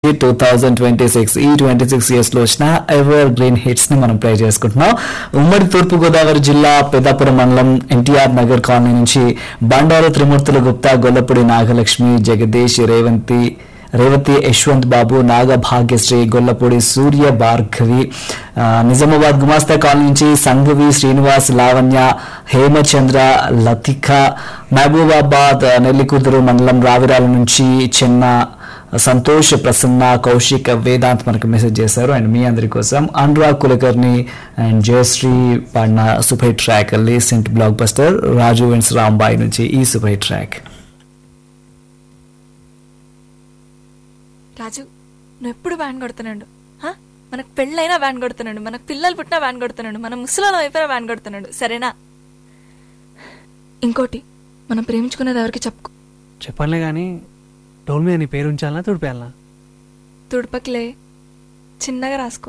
Two thousand twenty six ఈ twenty six years లో వచ్చిన ఎవర్ గ్రీన్ హిట్స్ ని మనం ప్లే చేసుకుంటున్నాం ఉమ్మడి తూర్పు గోదావరి జిల్లా పెద్దాపురం మండలం ఎన్టీఆర్ నగర్ కాలనీ నుంచి బండారు త్రిమూర్తుల గుప్తా గొల్లపూడి నాగలక్ష్మి జగదీష్ రేవంతి రేవతి యశ్వంత్ బాబు నాగ భాగ్యశ్రీ గొల్లపూడి సూర్య భార్గవి ఆ, నిజామాబాద్ గుమాస్తా కాలనీ నుంచి సంఘవి శ్రీనివాస్ లావణ్య హేమచంద్ర లతిక మహబూబాబాద్ నెల్లికుదురు మండలం రావిరాల నుంచి చిన్న సంతోష్ ప్రసన్న కౌశిక్ వేదాంత్ మనకు మెసేజ్ చేశారు అండ్ మీ అందరి కోసం అనురాగ్ కులకర్ణి అండ్ జయశ్రీ పాడిన super track recent blockbuster Raju weds Rambai నుంచి ఈ సూపర్ ట్రాక్ రాజు నువ్వు ఎప్పుడు వ్యాన్ కొడుతున్నాడు హా? మనకు పెళ్ళైనా వ్యాన్ కొడుతున్నాడు మనకు పిల్లలు పుట్టినా వ్యాన్ కొడుతున్నాడు మన ముసలిలో అయిపోయినా వ్యాన్ కొడుతున్నాడు సరేనా ఇంకోటి మనం ప్రేమించుకునేది ఎవరికి చెప్పుకో చెప్పనులే కానీ డోల్ మీద నీ పేరు ఉంచాలనా తుడిపేయాలనా తుడపకిలే చిన్నగా రాసుకో